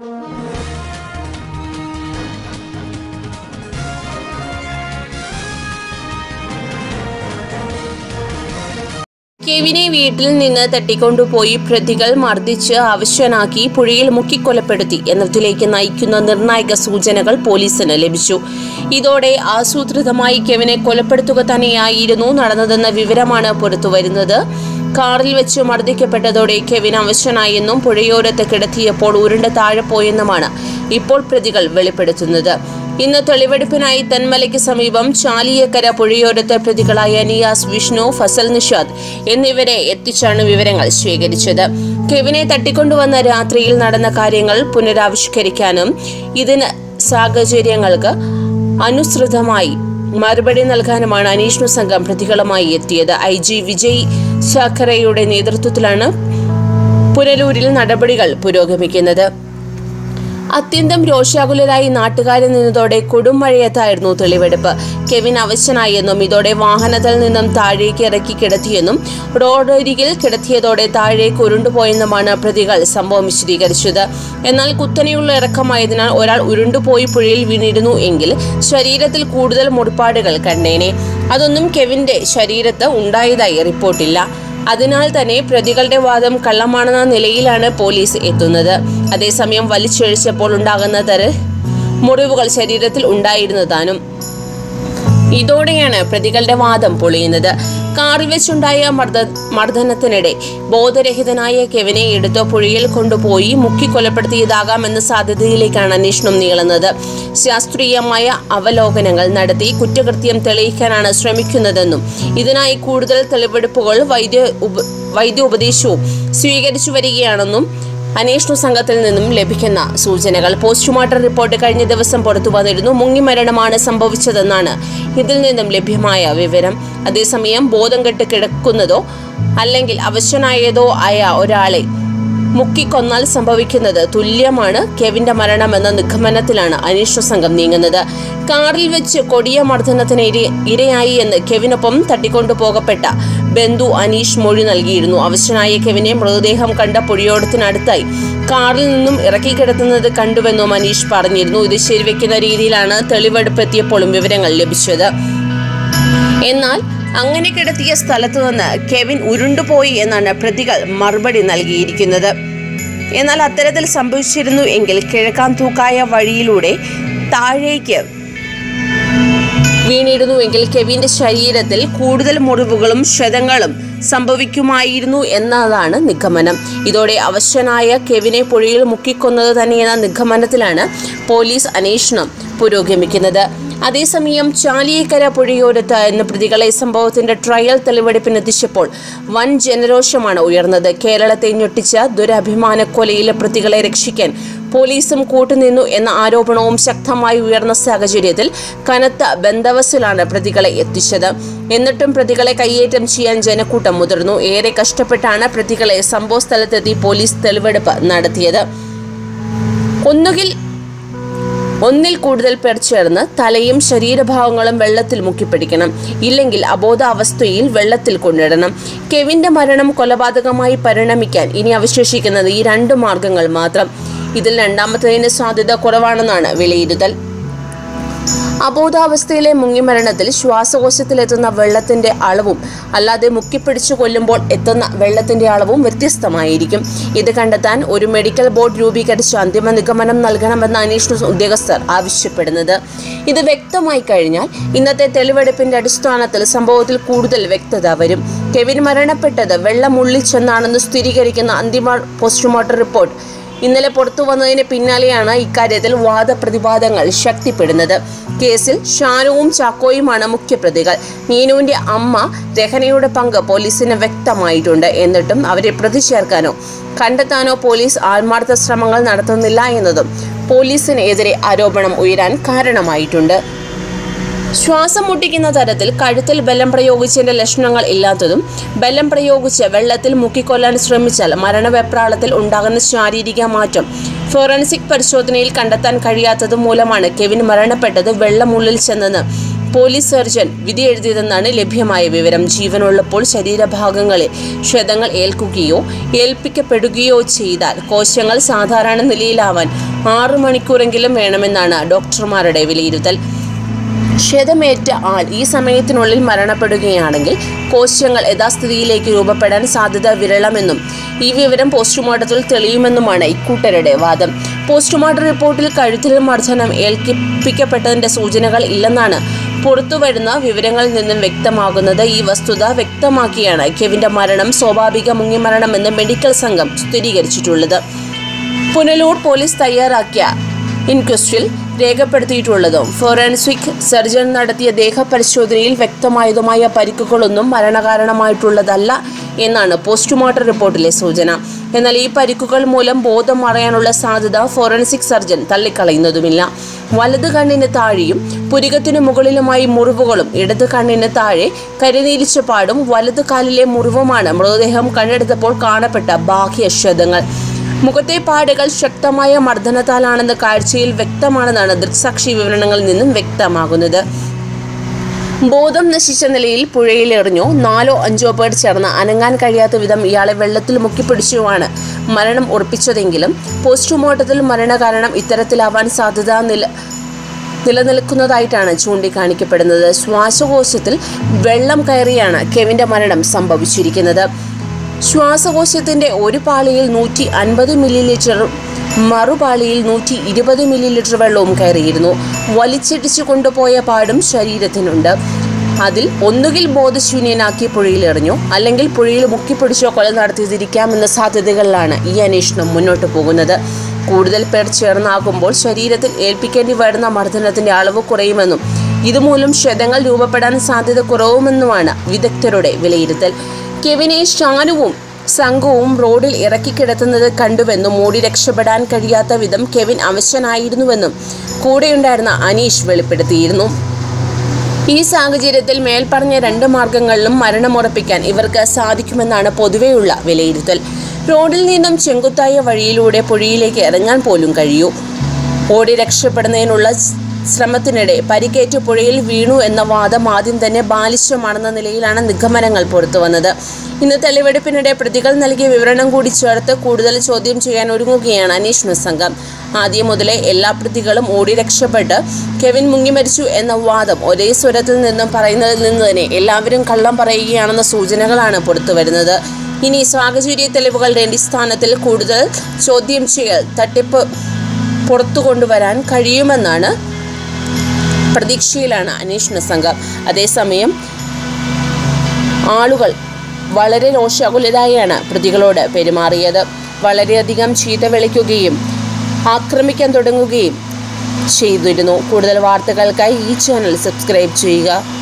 കെവിനെ വീട്ടിൽ നിന്ന് തട്ടിക്കൊണ്ടുപോയി പ്രതികൾ മർദ്ദിച്ച് അവശനാക്കി പുഴയിൽ മുക്കിക്കൊലപ്പെടുത്തി എന്നതിലേക്ക് നയിക്കുന്ന നിർണായക സൂചനകൾ പോലീസിന് ലഭിച്ചു ഇതോടെ ആസൂത്രിതമായി കെവിനെ കൊലപ്പെടുത്തുക തന്നെയായിരുന്നു നടന്നതെന്ന വിവരമാണ് പുറത്തുവരുന്നത് കാറിൽ വെച്ച് മർദ്ദിക്കപ്പെട്ടതോടെ കെവിൻ അവശനായെന്നും പുഴയോരത്ത് കിടത്തിയപ്പോൾ ഉരുണ്ട് താഴെ പോയെന്നുമാണ് ഇപ്പോൾ പ്രതികൾ വെളിപ്പെടുത്തുന്നത് ഇന്ന് തെളിവെടുപ്പിനായി തെന്മലയ്ക്ക് സമീപം ചാലിയക്കര പുഴയോരത്ത് പ്രതികളായ നിയാസ് വിഷ്ണു ഫസൽ നിഷാദ് എന്നിവരെ എത്തിച്ചാണ് വിവരങ്ങൾ ശേഖരിച്ചത് കെവിനെ തട്ടിക്കൊണ്ടുവന്ന രാത്രിയിൽ നടന്ന കാര്യങ്ങൾ പുനരാവിഷ്കരിക്കാനും ഇതിന് സാഹചര്യങ്ങൾക്ക് അനുസൃതമായി മറുപടി നൽകാനുമാണ് അന്വേഷണ സംഘം പ്രതികളുമായി എത്തിയത് ഐ ജി വിജയ് ശാഖറയുടെ നേതൃത്വത്തിലാണ് പുനലൂരിൽ നടപടികൾ പുരോഗമിക്കുന്നത് അത്യന്തം രോഷാകുലരായി നാട്ടുകാരിൽ നിന്നതോടെ കൊടുംമഴയത്തായിരുന്നു തെളിവെടുപ്പ് കെവിൻ അവശനായെന്നും ഇതോടെ വാഹനത്തിൽ നിന്നും താഴേക്ക് ഇറക്കി കിടത്തിയെന്നും റോഡരികിൽ കിടത്തിയതോടെ താഴേക്ക് ഉരുണ്ടുപോയെന്നുമാണ് പ്രതികൾ സംഭവം വിശദീകരിച്ചത് എന്നാൽ കുത്തനെയുള്ള ഇറക്കമായതിനാൽ ഒരാൾ ഉരുണ്ടുപോയി പുഴയിൽ വീണിരുന്നു എങ്കിൽ ശരീരത്തിൽ കൂടുതൽ മുറിപ്പാടുകൾ കണ്ടേനെ അതൊന്നും കെവിന്റെ ശരീരത്ത് ഉണ്ടായതായി റിപ്പോർട്ടില്ല അതിനാൽ തന്നെ പ്രതികളുടെ വാദം കള്ളമാണെന്ന നിലയിലാണ് പോലീസ് എത്തുന്നത് അതേസമയം വലിച്ചഴിച്ചപ്പോൾ ഉണ്ടാകുന്ന തര മുറിവുകൾ ശരീരത്തിൽ ഉണ്ടായിരുന്നതാനും ഇതോടെയാണ് പ്രതികളുടെ വാദം പൊളിയുന്നത് കാറിൽ വെച്ചുണ്ടായ മർദ്ദ മർദ്ദനത്തിനിടെ ബോധരഹിതനായ കെവിനെ എടുത്ത് പുഴയിൽ കൊണ്ടുപോയി മുക്കി കൊലപ്പെടുത്തിയതാകാമെന്ന സാധ്യതയിലേക്കാണ് അന്വേഷണം നീളുന്നത് ശാസ്ത്രീയമായ അവലോകനങ്ങൾ നടത്തി കുറ്റകൃത്യം തെളിയിക്കാനാണ് ശ്രമിക്കുന്നതെന്നും ഇതിനായി കൂടുതൽ തെളിവെടുപ്പുകൾ വൈദ്യ ഉപ വൈദ്യോപദേശവും സ്വീകരിച്ചു വരികയാണെന്നും അന്വേഷണ സംഘത്തിൽ നിന്നും ലഭിക്കുന്ന സൂചനകൾ പോസ്റ്റ്മോർട്ടം റിപ്പോർട്ട് കഴിഞ്ഞ ദിവസം പുറത്തു വന്നിരുന്നു മുങ്ങിമരണമാണ് സംഭവിച്ചതെന്നാണ് ഇതിൽ നിന്നും ലഭ്യമായ വിവരം അതേസമയം ബോധം കെട്ട് കിടക്കുന്നതോ അല്ലെങ്കിൽ അവശനായതോ ആയ ഒരാളെ മുക്കിക്കൊന്നാൽ സംഭവിക്കുന്നത് തുല്യമാണ് കെവിന്റെ മരണമെന്ന നിഗമനത്തിലാണ് അന്വേഷണ സംഘം നീങ്ങുന്നത് കാറിൽ വെച്ച് കൊടിയ മർദ്ദനത്തിന് ഇര ഇരയായി എന്ന് കെവിനൊപ്പം തട്ടിക്കൊണ്ടുപോകപ്പെട്ട ബന്ധു അനീഷ് മൊഴി നൽകിയിരുന്നു അവശനായ കെവിനെ മൃതദേഹം കണ്ട പുഴയോടത്തിനടുത്തായി കാറിൽ നിന്നും ഇറക്കി കിടത്തുന്നത് കണ്ടുവെന്നും അനീഷ് പറഞ്ഞിരുന്നു ഇത് ശരിവെക്കുന്ന രീതിയിലാണ് തെളിവെടുപ്പെത്തിയപ്പോഴും വിവരങ്ങൾ ലഭിച്ചത് എന്നാൽ അങ്ങനെ കിടത്തിയ സ്ഥലത്തു നിന്ന് കെവിൻ ഉരുണ്ടുപോയി എന്നാണ് പ്രതികൾ മറുപടി നൽകിയിരിക്കുന്നത് എന്നാൽ അത്തരത്തിൽ സംഭവിച്ചിരുന്നു എങ്കിൽ കിഴക്കാൻ തൂക്കായ വഴിയിലൂടെ താഴേക്ക് വീണിരുന്നുവെങ്കിൽ കെവിന്റെ ശരീരത്തിൽ കൂടുതൽ മുറിവുകളും ക്ഷതങ്ങളും സംഭവിക്കുമായിരുന്നു എന്നതാണ് നിഗമനം ഇതോടെ അവശനായ കെവിനെ പുഴയിൽ മുക്കിക്കൊന്നത് തന്നെയെന്ന നിഗമനത്തിലാണ് പോലീസ് അന്വേഷണം പുരോഗമിക്കുന്നത് അതേസമയം ചാലിയേക്കര പുഴയോരത്ത് എന്ന പ്രതികളെ സംഭവത്തിന്റെ ട്രയൽ തെളിവെടുപ്പിനെത്തിച്ചപ്പോൾ വൻ ജനരോഷമാണ് ഉയർന്നത് കേരളത്തെ ഞെട്ടിച്ച ദുരഭിമാന കൊലയിലെ പ്രതികളെ രക്ഷിക്കാൻ പോലീസും കൂട്ടുനിന്നു എന്ന ആരോപണവും ശക്തമായി ഉയർന്ന സാഹചര്യത്തിൽ കനത്ത ബന്ദവസിലാണ് പ്രതികളെ എത്തിച്ചത് എന്നിട്ടും പ്രതികളെ കയ്യേറ്റം ചെയ്യാൻ ജനക്കൂട്ടം മുതിർന്നു ഏറെ കഷ്ടപ്പെട്ടാണ് പ്രതികളെ സംഭവ സ്ഥലത്തെത്തി പോലീസ് തെളിവെടുപ്പ് നടത്തിയത് ഒന്നുകിൽ ഒന്നിൽ കൂടുതൽ പേർ ചേർന്ന് തലയും ശരീരഭാഗങ്ങളും വെള്ളത്തിൽ മുക്കിപ്പിടിക്കണം ഇല്ലെങ്കിൽ അബോധാവസ്ഥയിൽ വെള്ളത്തിൽ കൊണ്ടിടണം കെവിന്റെ മരണം കൊലപാതകമായി പരിണമിക്കാൻ ഇനി അവശേഷിക്കുന്നത് ഈ രണ്ട് മാർഗങ്ങൾ മാത്രം ഇതിൽ രണ്ടാമത്തതിന് സാധ്യത കുറവാണെന്നാണ് വിലയിരുത്തൽ അബോധാവസ്ഥയിലെ മുങ്ങിമരണത്തിൽ ശ്വാസകോശത്തിലെത്തുന്ന വെള്ളത്തിന്റെ അളവും അല്ലാതെ മുക്കിപ്പിടിച്ചു കൊല്ലുമ്പോൾ എത്തുന്ന വെള്ളത്തിന്റെ അളവും വ്യത്യസ്തമായിരിക്കും ഇത് കണ്ടെത്താൻ ഒരു മെഡിക്കൽ ബോർഡ് രൂപീകരിച്ച് അന്തിമ നിഗമനം നൽകണമെന്ന് അന്വേഷണ ഉദ്യോഗസ്ഥർ ആവശ്യപ്പെടുന്നത് ഇത് വ്യക്തമായി കഴിഞ്ഞാൽ ഇന്നത്തെ തെളിവെടുപ്പിന്റെ അടിസ്ഥാനത്തിൽ സംഭവത്തിൽ കൂടുതൽ വ്യക്തത വരും കെവിൻ മരണപ്പെട്ടത് വെള്ളമുള്ളിച്ചെന്നാണെന്ന് സ്ഥിരീകരിക്കുന്ന അന്തിമ പോസ്റ്റ്മോർട്ടം റിപ്പോർട്ട് ഇന്നലെ പുറത്തു വന്നതിന് പിന്നാലെയാണ് ഇക്കാര്യത്തിൽ വാദപ്രതിവാദങ്ങൾ ശക്തിപ്പെടുന്നത് കേസിൽ ഷാനുവും ചാക്കോയുമാണ് മുഖ്യപ്രതികൾ നീനുവിന്റെ അമ്മ രഹനയുടെ പങ്ക് പോലീസിന് വ്യക്തമായിട്ടുണ്ട് എന്നിട്ടും അവരെ പ്രതി ചേർക്കാനോ കണ്ടെത്താനോ പോലീസ് ആത്മാർത്ഥ ശ്രമങ്ങൾ നടത്തുന്നില്ല എന്നതും പോലീസിനെതിരെ ആരോപണം ഉയരാൻ കാരണമായിട്ടുണ്ട് ശ്വാസം മുട്ടിക്കുന്ന തരത്തിൽ കഴുത്തിൽ ബലം പ്രയോഗിച്ചതിന്റെ ലക്ഷണങ്ങൾ ഇല്ലാത്തതും ബലം പ്രയോഗിച്ച് വെള്ളത്തിൽ മുക്കിക്കൊല്ലാൻ ശ്രമിച്ചാൽ മരണവെപ്രാളത്തിൽ ഉണ്ടാകുന്ന ശാരീരിക മാറ്റം ഫോറൻസിക് പരിശോധനയിൽ കണ്ടെത്താൻ കഴിയാത്തത് മൂലമാണ് കെവിൻ മരണപ്പെട്ടത് വെള്ളമുള്ളിൽ ചെന്നെന്ന് പോലീസ് സർജൻ വിധി എഴുതിയതെന്നാണ് ലഭ്യമായ വിവരം ജീവനുള്ളപ്പോൾ ശരീരഭാഗങ്ങളിൽ ക്ഷതങ്ങൾ ഏൽക്കുകയോ ഏൽപ്പിക്കപ്പെടുകയോ ചെയ്താൽ കോശങ്ങൾ സാധാരണ നിലയിലാവാൻ ആറു മണിക്കൂറെങ്കിലും വേണമെന്നാണ് ഡോക്ടർമാരുടെ വിലയിരുത്തൽ ക്ഷതമേറ്റ ആൾ ഈ സമയത്തിനുള്ളിൽ മരണപ്പെടുകയാണെങ്കിൽ കോശങ്ങൾ യഥാസ്ഥിതിയിലേക്ക് രൂപപ്പെടാൻ സാധ്യത വിരളമെന്നും ഈ വിവരം പോസ്റ്റ്മോർട്ടത്തിൽ തെളിയുമെന്നുമാണ് ഇക്കൂട്ടരുടെ വാദം പോസ്റ്റ്മോർട്ടം റിപ്പോർട്ടിൽ കഴുത്തിൽ മർദ്ദനം ഏൽപ്പിക്കപ്പെട്ടതിന്റെ സൂചനകൾ ഇല്ലെന്നാണ് പുറത്തുവരുന്ന വിവരങ്ങളിൽ നിന്നും വ്യക്തമാകുന്നത് ഈ വസ്തുത വ്യക്തമാക്കിയാണ് കെവിന്റെ മരണം സ്വാഭാവിക മുങ്ങിമരണമെന്ന് മെഡിക്കൽ സംഘം സ്ഥിരീകരിച്ചിട്ടുള്ളത് പുനലൂർ പോലീസ് തയ്യാറാക്കിയ ഇൻക്വസ്റ്റിൽ രേഖപ്പെടുത്തിയിട്ടുള്ളതും ഫോറൻസിക് സർജൻ നടത്തിയ ദേഹപരിശോധനയിൽ വ്യക്തമായതുമായ പരിക്കുകളൊന്നും മരണകാരണമായിട്ടുള്ളതല്ല എന്നാണ് പോസ്റ്റ്മോർട്ടം റിപ്പോർട്ടിലെ സൂചന എന്നാൽ ഈ പരിക്കുകൾ മൂലം ബോധം മറയാനുള്ള സാധ്യത ഫോറൻസിക് സർജൻ തള്ളിക്കളയുന്നതുമില്ല വലത് കണ്ണിന് താഴെയും പുരികത്തിനു മുകളിലുമായി മുറിവുകളും ഇടത് കണ്ണിന് താഴെ കരിനീലിച്ച പാടും വലത് കാലിലെ മുറിവുമാണ് മൃതദേഹം കണ്ടെടുത്തപ്പോൾ കാണപ്പെട്ട ബാഹ്യ ക്ഷതങ്ങൾ മുഖത്തെ പാടുകൾ ശക്തമായ മർദ്ദനത്താലാണെന്ന് കാഴ്ചയിൽ വ്യക്തമാണെന്നാണ് ദൃക്സാക്ഷി വിവരണങ്ങളിൽ നിന്നും വ്യക്തമാകുന്നത് ബോധം നശിച്ച നിലയിൽ പുഴയിൽ എറിഞ്ഞോ നാലോ അഞ്ചോ പേർ ചേർന്ന് അനങ്ങാൻ കഴിയാത്ത വിധം ഇയാളെ വെള്ളത്തിൽ മുക്കിപ്പിടിച്ചുമാണ് മരണം ഉറപ്പിച്ചതെങ്കിലും പോസ്റ്റ്മോർട്ടത്തിൽ മരണകാരണം ഇത്തരത്തിലാവാൻ സാധ്യത നില നിലനിൽക്കുന്നതായിട്ടാണ് ചൂണ്ടിക്കാണിക്കപ്പെടുന്നത് ശ്വാസകോശത്തിൽ വെള്ളം കയറിയാണ് കെവിന്റെ മരണം സംഭവിച്ചിരിക്കുന്നത് ശ്വാസകോശത്തിന്റെ ഒരു പാളിയിൽ നൂറ്റി അൻപത് മില്ലി ലിറ്റർ മറുപാളിയിൽ നൂറ്റി ഇരുപത് മില്ലി ലിറ്റർ വെള്ളവും കയറിയിരുന്നു വലിച്ചിടിച്ചു കൊണ്ടുപോയ പാടും ശരീരത്തിനുണ്ട് അതിൽ ഒന്നുകിൽ ബോധശൂന്യനാക്കി പുഴയിലെറിഞ്ഞോ അല്ലെങ്കിൽ പുഴയിൽ മുക്കിപ്പിടിച്ചോ കൊല നടത്തിയതിരിക്കാമെന്ന സാധ്യതകളിലാണ് ഈ അന്വേഷണം മുന്നോട്ട് പോകുന്നത് കൂടുതൽ പേർ ചേർന്നാകുമ്പോൾ ശരീരത്തിൽ ഏൽപ്പിക്കേണ്ടി വരുന്ന മർദ്ദനത്തിന്റെ അളവ് കുറയുമെന്നും ഇതുമൂലം ക്ഷതങ്ങൾ രൂപപ്പെടാൻ സാധ്യത കുറവുമെന്നുമാണ് വിദഗ്ധരുടെ വിലയിരുത്തൽ കെവിനെ ഷാനുവും സംഘവും റോഡിൽ ഇറക്കിക്കിടത്തുന്നത് കണ്ടുവെന്നും ഓടി രക്ഷപ്പെടാൻ കഴിയാത്ത വിധം കെവിൻ അവശനായിരുന്നുവെന്നും കൂടെയുണ്ടായിരുന്ന അനീഷ് വെളിപ്പെടുത്തിയിരുന്നു ഈ സാഹചര്യത്തിൽ മേൽപ്പറഞ്ഞ രണ്ട് മാർഗങ്ങളിലും മരണമുറപ്പിക്കാൻ ഇവർക്ക് സാധിക്കുമെന്നാണ് പൊതുവെയുള്ള വിലയിരുത്തൽ റോഡിൽ നിന്നും ചെങ്കുത്തായ വഴിയിലൂടെ പുഴയിലേക്ക് ഇറങ്ങാൻ പോലും കഴിയൂ ഓടി രക്ഷപ്പെടുന്നതിനുള്ള സ് ശ്രമത്തിനിടെ പരിക്കേറ്റ് പുഴയിൽ വീണു എന്ന വാദം ആദ്യം തന്നെ ബാലിശ്യമാണെന്ന നിലയിലാണ് നിഗമനങ്ങൾ പുറത്തുവന്നത് ഇന്ന് തെളിവെടുപ്പിനിടെ പ്രതികൾ നൽകിയ വിവരണം കൂടി ചേർത്ത് കൂടുതൽ ചോദ്യം ചെയ്യാൻ ഒരുങ്ങുകയാണ് അന്വേഷണ സംഘം ആദ്യം മുതലേ എല്ലാ പ്രതികളും ഓടി രക്ഷപ്പെട്ട് കെവിൻ മുങ്ങിമരിച്ചു എന്ന വാദം ഒരേ സ്വരത്തിൽ നിന്നും പറയുന്നതിൽ നിന്ന് തന്നെ എല്ലാവരും കള്ളം പറയുകയാണെന്ന സൂചനകളാണ് പുറത്തുവരുന്നത് ഇനി സാഹചര്യ തെളിവുകളുടെ അടിസ്ഥാനത്തിൽ കൂടുതൽ ചോദ്യം ചെയ്യൽ തട്ടിപ്പ് പുറത്തു കൊണ്ടുവരാൻ കഴിയുമെന്നാണ് പ്രതീക്ഷയിലാണ് അന്വേഷണ സംഘം അതേസമയം ആളുകൾ വളരെ രോഷാകുലരായാണ് പ്രതികളോട് പെരുമാറിയത് വളരെയധികം ചീത്ത വിളിക്കുകയും ആക്രമിക്കാൻ തുടങ്ങുകയും ചെയ്തിരുന്നു കൂടുതൽ വാർത്തകൾക്കായി ഈ ചാനൽ സബ്സ്ക്രൈബ് ചെയ്യുക